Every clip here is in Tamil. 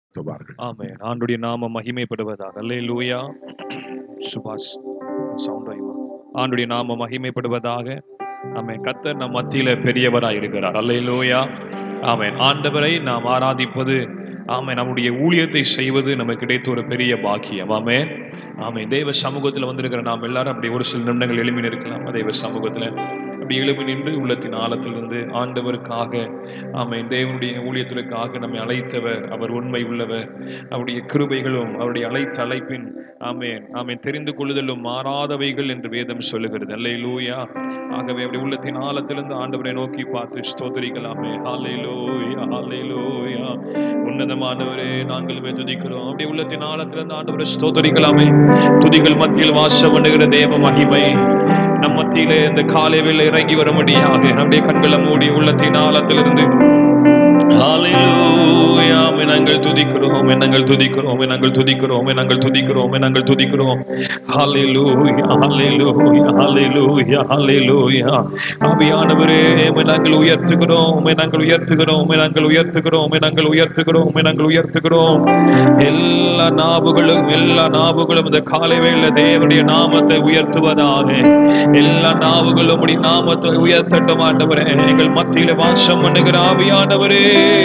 துவார்கள் ஆமென் ஆண்டுடைய நாம மகிமைப்படுவதாக அல்லேலூயா சுபாஷ் சவுண்ட் வைமா ஆண்டுடைய நாம மகிமைப்படுவதாக ஆமென் கத்தர் நம் மத்தியில பெரியவராய் இருக்கிறார் அல்லேலூயா ஆமென் ஆண்டவரை நாம் ஆராதிப்பது ஆமென் நம்முடைய ஊழியத்தை செய்வது நமக்கு கிடைத்த ஒரு பெரிய பாக்கியம் ஆமென் ஆமென் தேவ சமூகத்தில் வந்திருக்கிற நாம் எல்லாரும் அப்படி ஒரு சில நிமிடங்கள் எழுப்பி நிற்கலாம் தேவ சமூகத்தில் அப்படி எழுப்பி நின்று உள்ளத்தின் ஆழத்திலிருந்து ஆண்டவருக்காக ஆமென் தேவனுடைய ஊழியத்திற்காக நம்மை அழைத்தவர் அவர் உண்மை உள்ளவர் அவருடைய கிருபைகளும் அவருடைய அழைத்த அழைப்பின் ஆமென் ஆமென் தெரிந்து கொள்ளுதலும் மாறாதவைகள் என்று வேதம் சொல்லுகிறது அல்லை லூயா ஆகவே அப்படி உள்ளத்தின் ஆழத்திலிருந்து ஆண்டவரை நோக்கி பார்த்து ஸ்தோதரிக்கலாமே ஹாலை லூயா ஹாலை லூயா உன்னதமானவரே நாங்கள் உம்மை துதிக்கிறோம் அப்படி உள்ளத்தின் ஆழத்திலிருந்து ஆண்டவரை ஸ்தோதரிக்கலாமே துதிகள் மத்தியில் வாசம் பண்ணுகிற தேவ மகிமை நம் மத்தியிலே இந்த காலை வேளை இறங்கி வரும்படியாக நம்முடைய கண்களை மூடி உள்ளத்தின் ஆழத்திலிருந்து ஹalleluya மே நாங்கள் துதிக்கிறோம் மே நாங்கள் துதிக்கிறோம் மே நாங்கள் துதிக்கிறோம் மே நாங்கள் துதிக்கிறோம் மே நாங்கள் துதிக்கிறோம் ஹalleluya ஹalleluya ஹalleluya ஹalleluya ஆவியானவரே மே நாங்கள் உயர்த்துகிறோம் மே நாங்கள் உயர்த்துகிறோம் மே நாங்கள் உயர்த்துகிறோம் மே நாங்கள் உயர்த்துகிறோம் மே நாங்கள் உயர்த்துகிறோம் எல்லா நாவுகளும் எல்லா நாவுகளும் இந்த காலை வேளை தேவனுடைய நாமத்தை உயர்த்துவதாக எல்லா நாவுகளும் உம்முடைய நாமத்தை உயர்த்தட்டும் ஆண்டவரே எங்கள் மத்தியில வாசம் பண்ணுகிற ஆவியானவரே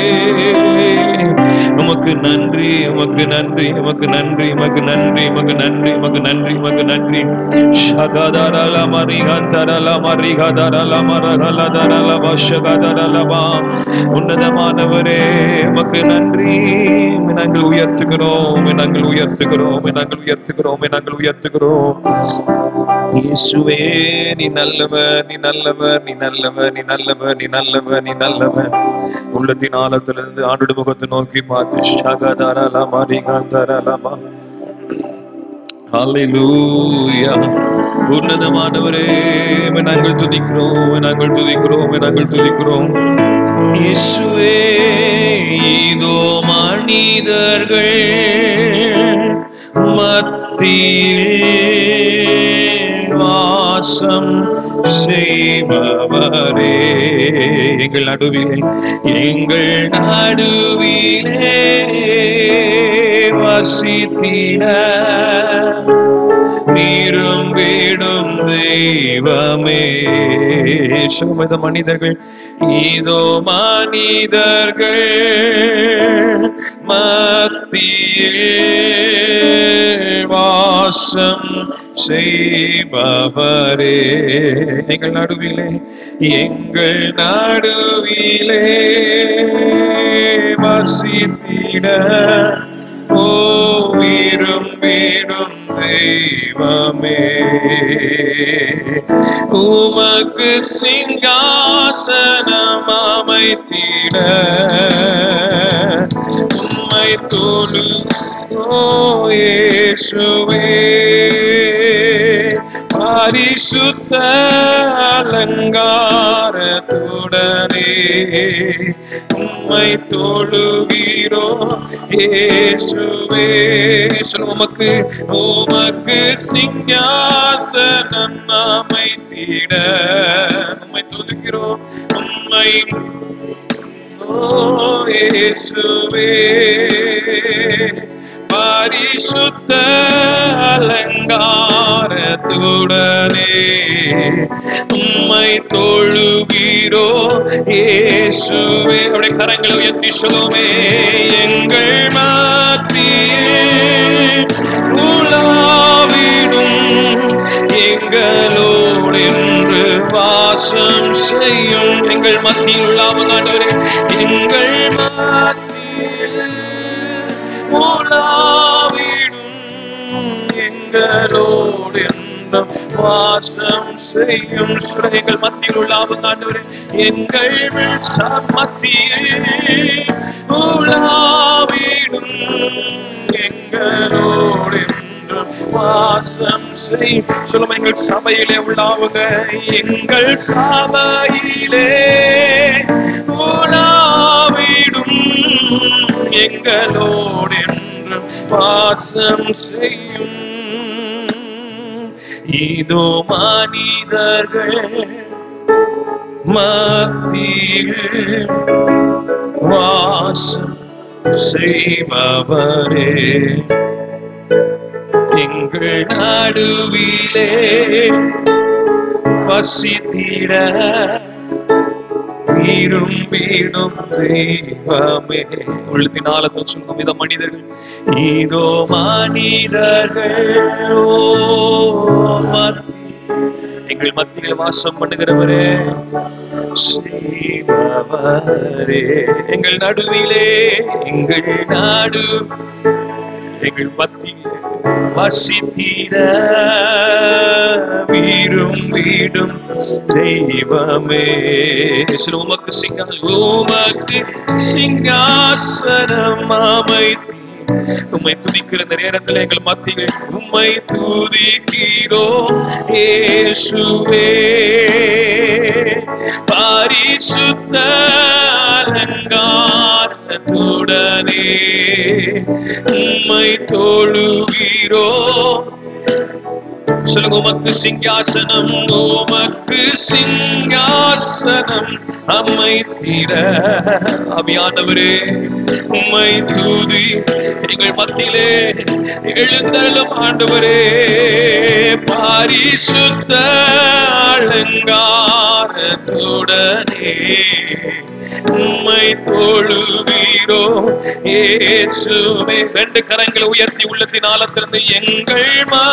உமக்கு நன்றி உமக்கு நன்றி உமக்கு நன்றி உமக்கு நன்றி உமக்கு நன்றி உமக்கு நன்றி உமக்கு நன்றி ஷகதரல மரிகந்தரல மரிகதரல மரகலதரல வஷகதரலபா உன்னதமானவரே உமக்கு நன்றி நாங்கள் உயர்த்துகிறோம் நாங்கள் உயர்த்துகிறோம் நாங்கள் உயர்த்துகிறோம் நாங்கள் உயர்த்துகிறோம் இயேசுவே நீ நல்லவர் நீ நல்லவர் நீ நல்லவர் நீ நல்லவர் நீ நல்லவர் நீ நல்லவர் உள்ளத்தின் ஆழத்திலிருந்து ஆண்டு முகத்தை நோக்கி பார்த்து ஷகதரல மரிகந்தரலபா ஹalleluya உன்னதமானவரே உம்மை நாங்கள் துதிக்கிறோம் உம்மை நாங்கள் துதிக்கிறோம் உம்மை நாங்கள் துதிக்கிறோம் இயேசுவே இதோ மனிதர்கள் மத்தியில் வாசம் செய்பவரே எங்கள் நடுவிலே எங்கள் நடுவிலே வசித்திட நீரும் வீடும் தெய்வமே சுமத மனிதர்கள் இதோ மனிதர்கள் மத்தியில் வாசம் செய்பவரே எங்கள் நடுவிலே எங்கள் நடுவிலே வசித்திட ஓ வீரும் வீடும் தெய்வமே உமக்கு சிங்காசனம் அமைத்திட உம்மை தோடு ஓ இயேசுவே பரிசுத்த அலங்காரத்துடனே உம்மை தொழுகிறோ இயேசுவே சொல்லுங்க, உமக்கு உமக்கு சிங்காசனம் அமைத்திட உம்மை தொழுகிறோம் உம்மை ஓ இயேசுவே பரிசுத்த அலங்காரத்துடனே உம்மை தொழுகிறோ இயேசுவே அவருடைய கரங்களை உயர்த்தி சொல்லுமே எங்கள் மத்தியே உலாவிடும் எங்களோடு என்று வாசம் செய்யும் எங்கள் மத்தியில் உள்ளாமல் ஆண்டவரே எங்கள் மத்தியில் உலாவிடும் எங்களோடு என்றும் வாசம் செய்யும் சுரைகள் மத்தியில் உள்ளாமல் ஆண்டவரே எங்கள் மத்தியில் உலாவிடும் எங்களோடு என்றும் வாசம் செய் சொல்லும் எங்கள் சபையிலே உள்ளாவுங்க எங்கள் சபையிலே உலாவிடும் எங்களோடு என்றும் வாசம் செய்யும் இதோ மனிதர்கள் மத்தியில் வாசம் செய்பவரே எங்கள் நடுவிலே வசித்திட விரும்பிடும் தெய்வமே உள்ளத்தின் ஆழத்தில் சொல்லும் வித மனிதர்கள் இதோ மனிதர்கள் ஓ மத்தி எங்கள் மத்தியில் வாசம் பண்ணுகிறவரே செய்பவரே எங்கள் நடுவிலே எங்கள் நாடு எங்கள் மத்தியில் வசித்திட விரும்பிடும் தெய்வமே சில உமக்கு சிங்கா உமக்கு சிங்காசனம் அமைத்தி உம்மை துதிக்கிற இந்த நேரத்தில் எங்கள் மத்தியில் உம்மை துதிக்கிறோ இயேசுவே பரிசுத்த அலங்காரத்துடனே உம்மை தொழுகிறோ சொல்லுங்க உமக்கு சிங்காசனம் உமக்கு சிங்காசனம் அமைத்திட அபியானவரே உம்மை தூதி எங்கள் மத்தியிலே எழுந்தருளும் ஆண்டவரே பாரிசுத்த அலங்காரத்துடனே உம்மை தொழுவீரோ இயேசுவே ரெண்டு கரங்களை உயர்த்தி உள்ளத்தின் ஆழத்திலிருந்து எங்கள்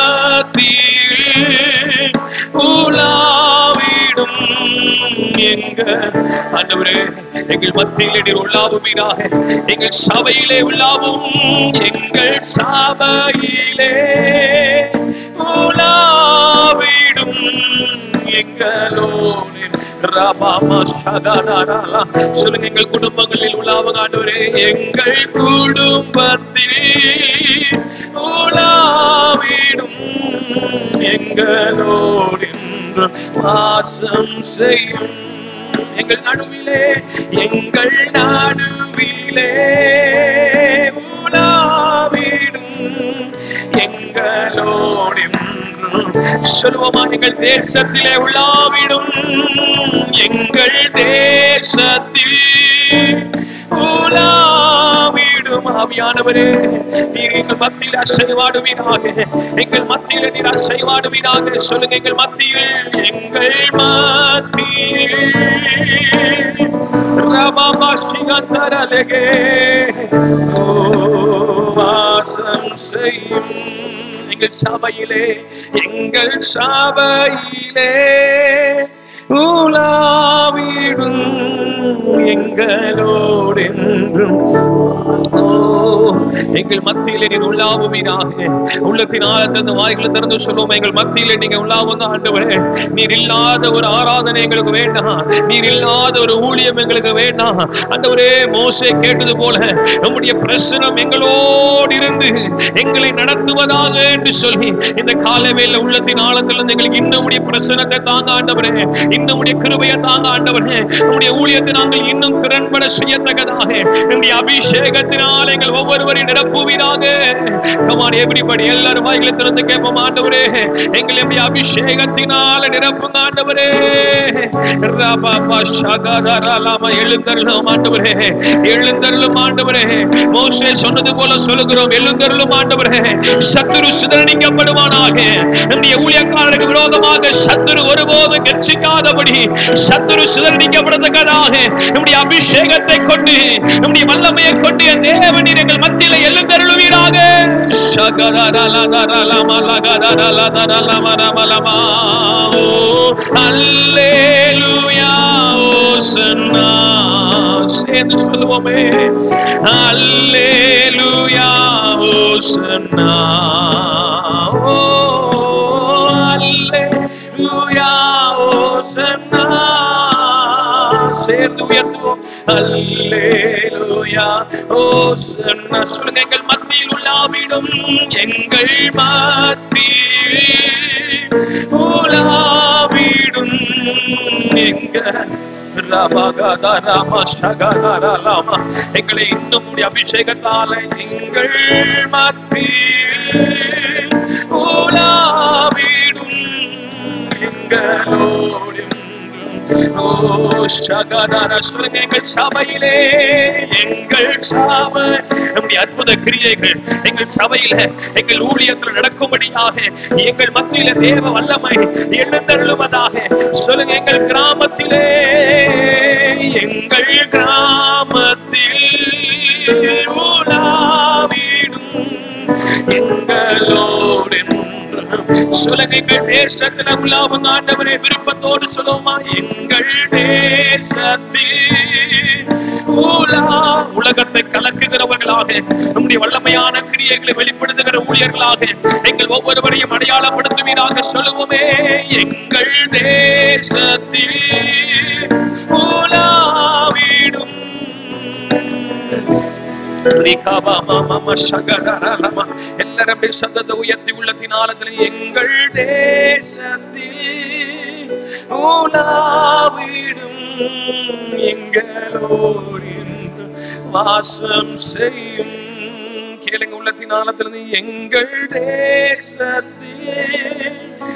மத்தியில் உலாவிடும் எங்க ஆண்டவரே எங்கள் மத்தியிலே நீர் உள்ளாவுவீராக எங்கள் சபையிலே உள்ளாவும் எங்கள் சபையிலே உலாவிடும் எங்களோடு ரபாமா ஷகடாரா. சொல்லுங்க எங்கள் குடும்பங்களில் உள்ளாவங்க ஆண்டவரே எங்கள் குடும்பத்தில் உலாவிடும் எங்களோடு என்றும் வாசம் செய்யும் எங்கள் நடுவிலே எங்கள் நடுவிலே உலாவிடும் எங்களோடு என்றும் சொல்லுவோமா எங்கள் தேசத்திலே உள்ளாவிடும் எங்கள் தேசத்தில் உலாவிடும் ஆவியானவரே நீர் எங்கள் மத்தியில் அசைவாடுவீராக எங்கள் மத்தியில் நீர் அசைவாடுவீராக சொல்லுங்க எங்கள் மத்தியில் எங்கள் மத்தியில் ரபாபாஷிகந்தரலகே ஓ வாசம் செய்யும் எங்கள் சபையிலே எங்கள் சபையிலே உலாவிடும் எங்களோடு என்றும் ஓ எங்கள் மத்தியிலே நீர் உள்ளாவுவீராக உள்ளத்தின் ஆழத்திலிருந்து வாய்களை திறந்து சொல்லுவோம் எங்கள் மத்தியிலே நீங்க உள்ளாவும் ஆண்டவரே நீர் இல்லாத ஒரு ஆராதனை எங்களுக்கு வேண்டாம் நீர் இல்லாத ஒரு ஊழியம் எங்களுக்கு வேண்டாம் ஆண்டவரே மோசே கேட்டது போல நம்முடைய பிரசனம் எங்களோடு இருந்து எங்களை நடத்துவதாக என்று சொல்லி இந்த காலவேல உள்ளத்தின் ஆழத்திலிருந்து எங்களுக்கு இன்னும் உடைய பிரசனத்தை தாங்க ஆண்டவரே இன்னும் உடைய கிருபையை தாங்க ஆண்டவரே நம்முடைய ஊழியத்தை நாங்கள் இன்னும் திறன்பட செய்யத்தக்கதாக நம்முடைய அபிஷேகத்தினால் எங்கள் ஒவ்வொருவரையும் நிரப்புவீராக கமான் எப்படிப்படி எல்லாரும் வாய்களை திறந்து கேட்போம் ஆண்டவரே எங்களை எப்படி அபிஷேகத்தினால நிரப்புங்க ஆண்டவரே ரபாபா ஷகதரலாம எழுந்தருளும் ஆண்டவரே எழுந்தருளும் ஆண்டவரே மோசே சொன்னது போல சொல்லுகிறோம் எழுந்தருளும் ஆண்டவரே சத்துரு சிதறடிக்கப்படுவானாக நம்முடைய ஊழியக்காரருக்கு விரோதமாக சத்துரு ஒருபோதும் கட்சிக்காதபடி சத்துரு சிதறடிக்கப்படத்தக்கதாக நம்முடைய அபிஷேகத்தை கொண்டு நம்முடைய வல்லமையை கொண்டு என் தேவனீர் எங்கள் மத்தியில எழுந்தருளுவீராக ஷகதரலதரலமலகதரலதரலமரமலமா. ஓ, அல்லேலூயா, ஓசன்னா. சேர்ந்து சொல்லுவோமே அல்லேலூயா ஓசன்னா ஓ அல்லேலூயா ஓசன்னா சேர்ந்து உயர்த்துவோம் அல்லேலூயா ஓசன்னா சொல்லுங்க எங்கள் மத்தியில் உள்ளாவிடும் எங்கள் மத்தியில் உலாவிடும் எங்கள் ரபகதரமஷகதரலம. எங்களை இன்னும் உடைய அபிஷேகத்தால எங்கள் மத்தியில் உலாவிடும் எங்களோடு ஓ சகதார சொல்லுங்க எங்கள் சபையிலே எங்கள் சபை நம்முடைய அற்புத கிரியைகள் எங்கள் சபையில எங்கள் ஊழியத்தில் நடக்கும்படியாக எங்கள் மத்தியில தேவ வல்லமை எழுந்தருளுவதாக சொல்லுங்க எங்கள் கிராமத்திலே எங்கள் கிராமத்தில் உலாவிடும் எங்களோடு சொல்லுங்க எங்கள் தேசத்துல உலாவும் ஆண்டவரே விருப்பத்தோடு சொல்லுவோமா எங்கள் தேசத்தில் உலா உலகத்தை கலக்குகிறவர்களாக நம்முடைய வல்லமையான கிரியைகளை வெளிப்படுத்துகிற ஊழியர்களாக எங்கள் ஒவ்வொருவரையும் அடையாளப்படுத்துவீராக சொல்லுவோமே எங்கள் தேசத்தில் உலாவிடும் எல்லாரும் சத்தத்தை உயர்த்தி உள்ளத்தினாலத்தில் எங்கள் தேசத்தில் உலாவிடும் எங்களோரின் வாசம் செய்யும் கேளுங்க உள்ளத்தினாலத்திலிருந்து எங்கள் தேசத்தில்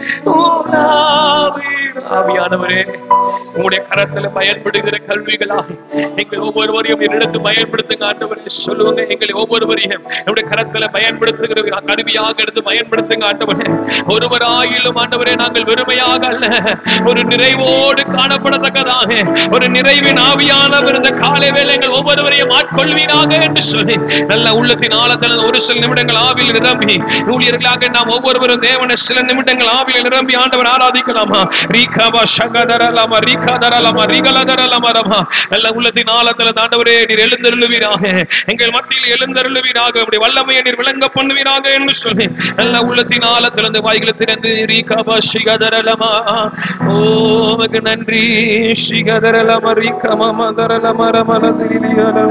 உலாவிடும் ஆவியானவரே உங்களுடைய கரத்துல பயன்படுகிற கல்விகளாக எங்கள் ஒவ்வொருவரையும் என்னிடத்து பயன்படுத்துங்க ஆண்டவரே சொல்லுங்க எங்களை ஒவ்வொருவரையும் என்னுடைய கரத்துல பயன்படுத்துகிற கருவியாக எடுத்து பயன்படுத்துங்க ஆண்டவரே ஒருவராயிலும் ஆண்டவரே நாங்கள் வெறுமையாக அல்ல ஒரு நிறைவோடு காணப்படத்தக்கதாக ஒரு நிறைவின் ஆவியானவர் இந்த காலை வேலை எங்கள் ஒவ்வொருவரையும் ஆட்கொள்வீராக என்று சொல்லி நல்ல உள்ளத்தின் ஆழத்தில் ஒரு சில நிமிடங்கள் ஆவியில் நிரம்பி ஊழியர்களாக நாம் ஒவ்வொருவரும் தேவனை சில நிமிடங்கள் ஆவியில் நிரம்பி ஆண்டவர் ஆராதிக்கலாமா ரீகாபா சகதரலாமா ரீகாதரலாமா ரீகலதரலாமா ரமா நல்ல உள்ளத்தின் ஆழத்துல ஆண்டவரே நீர் எழுந்தருளுவீராக எங்கள் மத்தியில் எழுந்தருளுவீராக அப்படி வல்லமையை நீர் விளங்க பண்ணுவீராக என்று சொல்லி நல்ல உள்ளத்தின் ஆழத்திலிருந்து வாய்களை திறந்து ரீகாபா சிகதரலமா ஓ உமக்கு நன்றி சிகதரலமா ரீகமா மதரலமா ரமல திரிலியலம்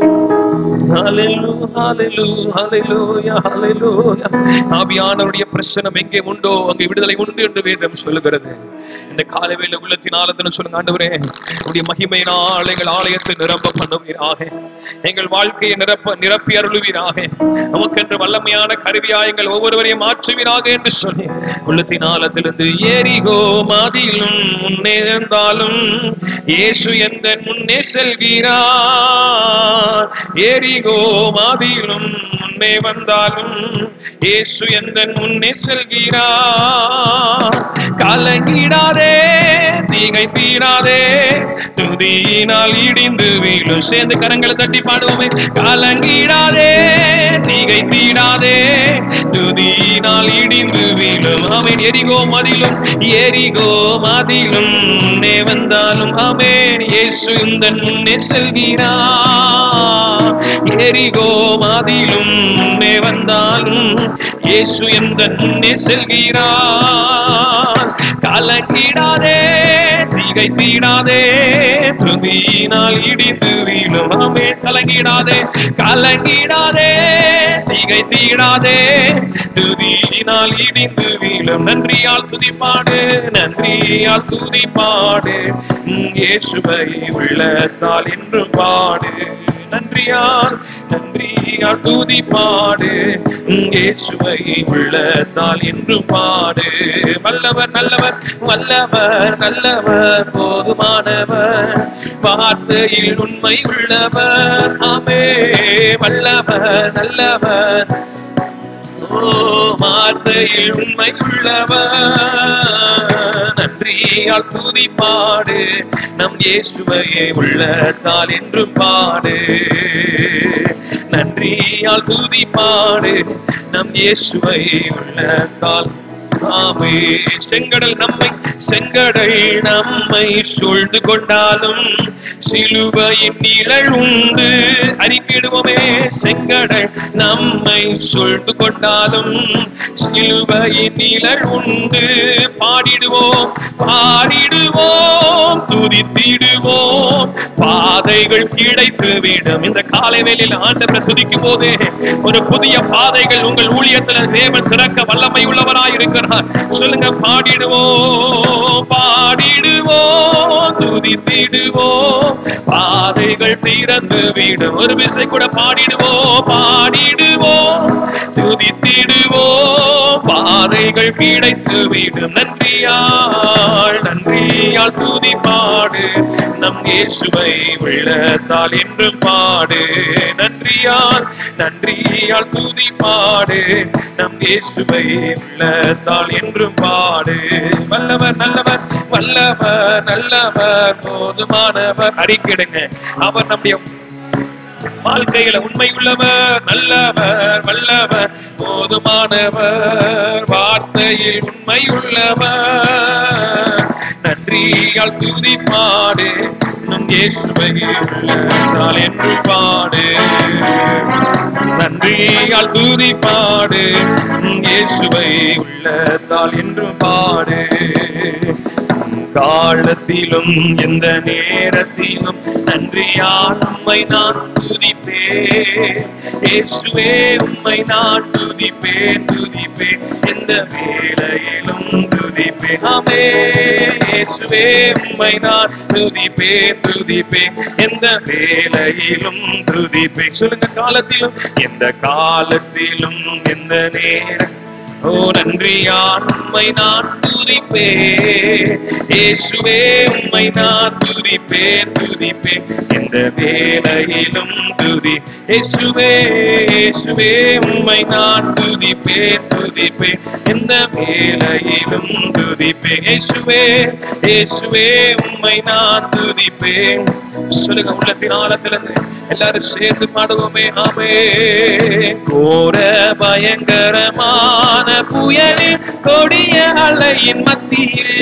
Hallelujah, hallelujah, hallelujah, hallelujah. ஆவியானவருடைய பிரசனம் எங்கே உண்டோ அங்கே விடுதலை உண்டு என்று வேதம் சொல்லுகிறது இந்த காலவேல உள்ளத்தின் ஆழத்தின சொல்லுங்க ஆண்டவரே உடைய மகிமையினால் எங்கள் ஆலயத்தை நிரப்ப பண்ணுவீராக எங்கள் வாழ்க்கையை நிரப்ப நிரப்பி அருளுவீராக நமக்கென்று வல்லமையான கருவியா எங்கள் ஒவ்வொருவரையும் மாற்றுவீராக என்று சொல்லி உள்ளத்தின் ஆழத்திலிருந்து ஏரிகோ மாதிலும் முன்னே இருந்தாலும் இயேசு எந்த முன்னே செல்கிறார் ஏரிகோ மாதிலும் முன்னே வந்தாலும் இயேசு எந்த முன்னே செல்கிறார் கலங்கிடாதே தீகை தீராதே துதியினால் இடிந்து வீழும் சேர்ந்து கரங்களை தட்டி பாடுவோமே கலங்கிடாதே தீகை தீராதே துதியினால் இடிந்து வீழும் அவன் எரிகோ மதிலும் எரிகோ மதிலும் முன்னே வந்தாலும் அவன் இயேசு இந்த முன்னே செல்கிறார் எரிகோ மாதிலும் முன்னே வந்தாலும் இயேசு எந்த முன்னே செல்கிறார் கலங்கிடாதே தீகை தீடாதே துதியினால் இடித்து வீழும் ஆமே கலங்கிடாதே கலங்கிடாதே தீகை தீடாதே துதியினால் இடிந்து வீழும் நன்றியால் துதிப்பாடு நன்றியால் துதிப்பாடு உம் இயேசுவை உள்ளத்தால் என்றும் பாடு நன்றியால் நன்றியால் துதி பாடு உம் இயேசுவை உள்ளத்தால் என்றும் பாடு வல்லவர் நல்லவர் வல்லவர் நல்லவர் போதுமானவர் வார்த்தையில் உண்மை உள்ளவர் ஆமே வல்லவர் நல்லவர் ஓ வார்த்தையில் உண்மை உள்ளவர் நன்றியால் துதி பாடு நம் இயேசுவையே உள்ளத்தால் என்றும் பாடு நன்றியால் துதி பாடு நம் இயேசுவை உள்ளத்தால் ஆமே செங்கடல் நம்மை செங்கடல் நம்மை சூழ்ந்து கொண்டாலும் சிலுவையின் நிழல் உண்டு அறிக்கிடுவோமே செங்கடல் நம்மை சூழ்ந்து கொண்டாலும் சிலுவையின் நிழல் உண்டு பாடிடுவோம் பாடிடுவோம் துதித்திடுவோம் பாதைகள் கிடைத்து விடும் இந்த காலை வேளையில் ஆண்டவரை துதிக்கும் போது ஒரு புதிய பாதைகள் உங்கள் ஊழியத்தில் தேவன் திறக்க வல்லமை உள்ளவராய் இருக்கிறார் சொல்லுங்க பாடிடுவோம் பாடிடுவோம் துதித்திடுவோம் பாதைகள் திறந்து விடும் ஒரு விசை கூட பாடிடுவோம் பாடிடுவோம் துதித்திடுவோம் பாதை நன்மைகள் கிடைத்து விடும் நன்றியால் நன்றியால் துதி பாடு நம் இயேசுவை உள்ளத்தால் என்று பாடு நன்றியால் நன்றியால் துதி பாடு நம் இயேசுவை உள்ளத்தால் என்று பாடு வல்லவர் நல்லவர் வல்லவர் நல்லவர் போதுமானவர் அறிக்கிடுங்க அவர் நம்முடைய வாழ்க்கையில உண்மை உள்ளவர் நல்லவர் வல்லவர் போதுமானவர் வார்த்தையில் உண்மை உள்ளவர் நன்றியால் துதி பாடு நம் இயேசுவை உள்ளதால் என்று பாடு நன்றியால் துதி பாடு நம் இயேசுவை உள்ளதால் என்று பாடு காலத்திலும் எந்த நேரத்திலும் நன்றியால் உம்மை நான் துதிப்பேன் இயேசுவே உம்மை நான் துதிப்பேன் துதிப்பேன் எந்த வேளையிலும் துதிப்பேன் ஆமே இயேசுவே உம்மை நான் துதிப்பேன் துதிப்பேன் எந்த வேளையிலும் துதிப்பேன் சொல்லுங்க காலத்திலும் எந்த காலத்திலும் எந்த நேரம் ஓ நன்றியான் உம்மை நான் துதிப்பேன் இயேசுவே உம்மை நான் துதிப்பேன் துதிப்பேன் எந்த வேளையிலும் துதி இயேசுவே இயேசுவே உம்மை நான் துதிப்பேன் துதிப்பேன் எந்த வேளையிலும் துதிப்பேன் இயேசுவே இயேசுவே உம்மை நான் துதிப்பேன் சொல்லுங்க உள்ளத்தின் ஆழத்திலிருந்து எல்லாரும் சேர்ந்து பாடுவோமே ஆமே கோர பயங்கரமான புயலின் கொடிய அலையின் மத்தியில்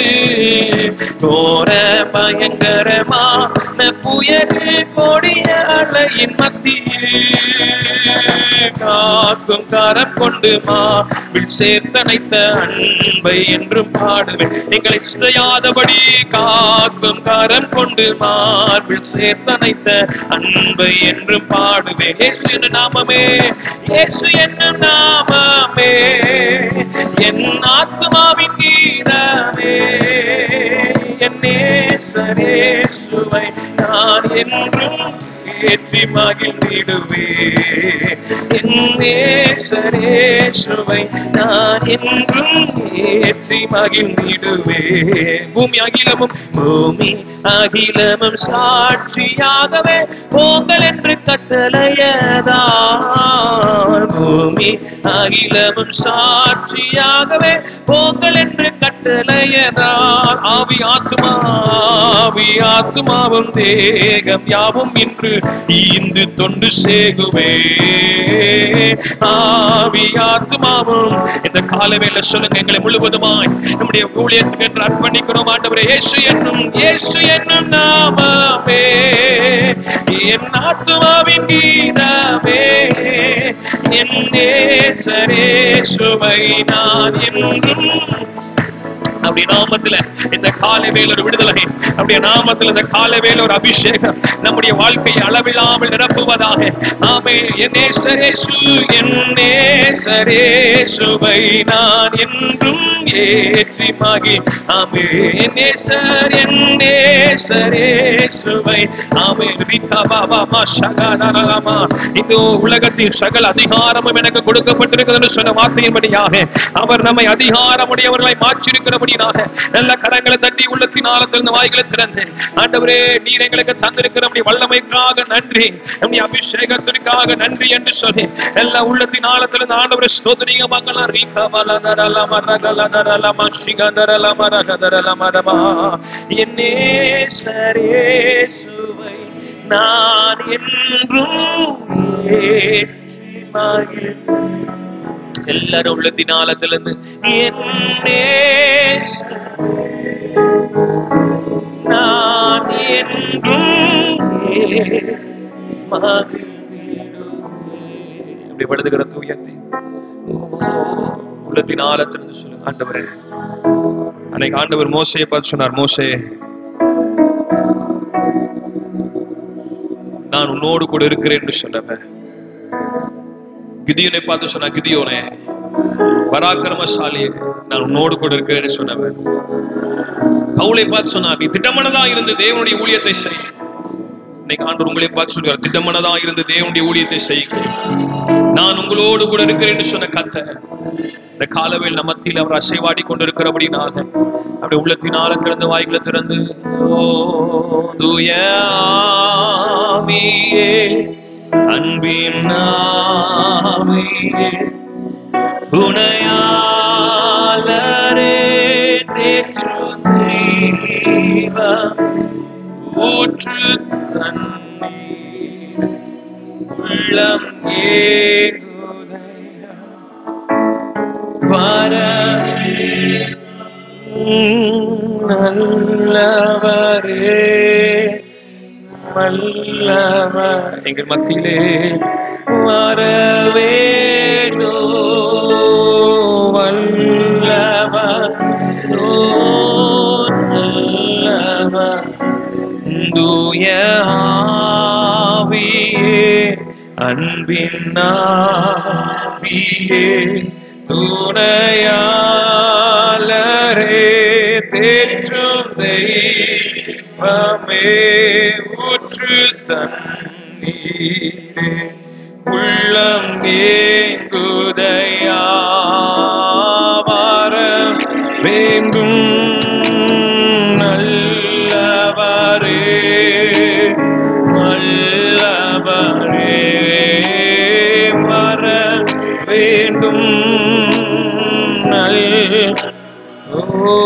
கோர பயங்கரமான புயலின் கொடிய அலையின் மத்தியில் காக்கும் கரம் கொண்டு மாவில் சேர்த்தனைத்த அன்பை என்றும் பாடுவேன் எங்களை சிதையாதபடி காக்கும் கரம் கொண்டு மார்பில் சேர்த்தனைத்த அன்பை என்றும் பாடுவேன் இயேசு என்னும் நாமமே இயேசு என்னும் நாமமே என் ஆத்மாவின் கீதமே என் நேசரேசுவை நான் என்றும் ஏற்றி மகிழ்ந்திடுவே என் நேசரேசுவை நான் என்றும் ஏற்றி மகிழ்ந்திடுவே பூமி அகிலமும் பூமி அகிலமும் சாட்சியாகவே போங்கள் என்று கட்டளையதான் பூமி அகிலமும் சாட்சியாகவே போங்கள் என்று கட்டளையதான் ஆவி ஆத்மா ஆவி ஆத்மாவும் தேகம் யாவும் இன்று ஈந்து தொண்டு சேகுவே ஆவி ஆத்மாவும் இந்த காலவேல சொல்லுங்க எங்களை முழுவதுமாய் நம்முடைய ஊழியத்துக்கு என்று அர்ப்பணிக்கிறோம் ஆண்டவரே இயேசு என்னும் இயேசு என்னும் நாமமே என் ஆத்மாவின் கீதமே என் நேசரே சுவை நான் என்றும் அப்படி நாமத்துல இந்த காலை வேல ஒரு விடுதலை அப்படியே நாமத்துல இந்த காலை வேல ஒரு அபிஷேகம் நம்முடைய வாழ்க்கையை அளவில்லாமல் நிரப்புவதாக ஆமே என் நேசரேசு என் நேசரேசுவை நான் என்றும் ஏற்றி மகி ஆமே என் நேசர் என் நேசரேசுவை ஆமே ரிகா பாபா மா ஷகரரமா இந்த உலகத்தின் சகல அதிகாரமும் எனக்கு கொடுக்கப்பட்டிருக்கிறது சொன்ன வார்த்தையின்படியாக அவர் நம்மை அதிகாரமுடையவர்களை மாற்றிருக்கிறபடியாக நல்ல கரங்களை தட்டி உள்ளத்தின் ஆழத்திலிருந்து வாய்களை திறந்து ஆண்டவரே நீர் எங்களுக்கு தந்திருக்கிற நம்முடைய வல்லமைக்காக நன்றி நம்முடைய அபிஷேகத்திற்காக நன்றி என்று சொல்லி எல்லா உள்ளத்தின் ஆழத்திலிருந்து ஆண்டவரை ஸ்தோத்திரிங்க மங்களம் ரீகா மலதரல மரகல தரல மஷிகதரல மரகதரல மரமா என்னே சரேசுவை நான் என்றும் ஏற்றி மகிழ்ந்தேன் எல்லாரும் உள்ளத்தின் ஆழத்திலிருந்து என்னே நான் என்றும் அப்படி படுதுகிற தூயத்தை உள்ளத்தின் ஆழத்திலிருந்து சொல்லுங்க ஆண்டவரே அன்னைக்கு ஆண்டவர் மோசையை பார்த்து சொன்னார் மோசே நான் உன்னோடு கூட இருக்கிறேன் என்று சொன்னவன் கிதியோனை பார்த்து சொன்னா கிதியோனே பராக்கிரமசாலி நான் உன்னோடு கூட இருக்கிறேன்னு சொன்னவன் பவுலை பார்த்து சொன்னா நீ திட்டமனதா இருந்து தேவனுடைய ஊழியத்தை செய் இன்னைக்கு ஆண்டவர் உங்களை பார்த்து சொல்கிறார் திட்டமனதா இருந்து தேவனுடைய ஊழியத்தை செய்யுங்க நான் உங்களோடு கூட இருக்கிறேன்னு சொன்ன கத்த இந்த காலவேல் நம்ம மத்தியில் அவர் அசைவாடி கொண்டிருக்கிறபடினால அப்படி உள்ளத்தினால திறந்து வாய்களை திறந்து ஓ தூய ஆவியே, அன்பின் ஆவியே, துணையாளரே தேற்று தெய்வம், ஊற்று தண்ணீர் உள்ளம் ஏகுதையா வர நல்லவரே வல்லவர் எங்கள் மத்தியிலே வரவேணோ வல்லவர் தோன்றவர் தூய ஆவியே அன்பின் ஆவியே துணையாளரே தேற்றும் தெய்வமே ஊற்று தண்ணீரே உள்ளம் ஏங்குதையா வர வேண்டும் நல்லவரே வல்லவரே வர வேண்டும் நல் ஓ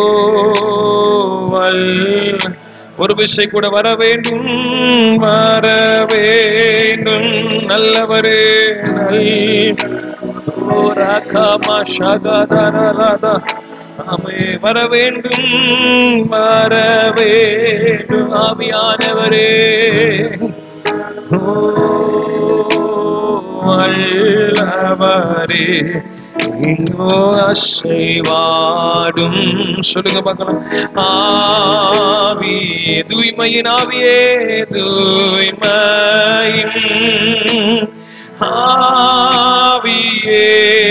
வல்ல ஒரு விசை கூட வர வேண்டும் வர வேண்டும் நல்லவரே நல் ஓ ராகாமா ஷகதரலதா ஆமே வர வேண்டும் வர வேண்டும் ஆவியானவரே ஓ வல்லவரே இங்கோ அசைவாடும் சொல்லுங்க பார்க்கலாம் ஆவியே தூய்மையின் ஆவியே தூய்மையின் ஆவியே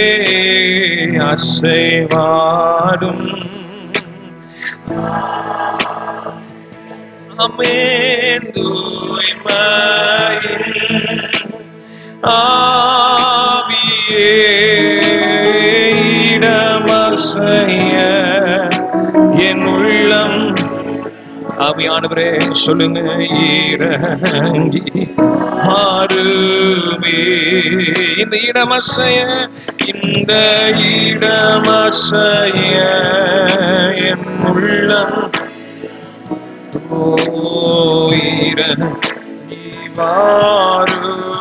அசைவாடும் அமேன் தூய்மையின் ஆவியே இடமசைய என் உள்ளம் ஆவியானவரே சொல்லுங்க இறங்கி மாறுவே இந்த இடமசைய இந்த இடமசைய என் உள்ளம் ஓ இறங்கி மாறுவே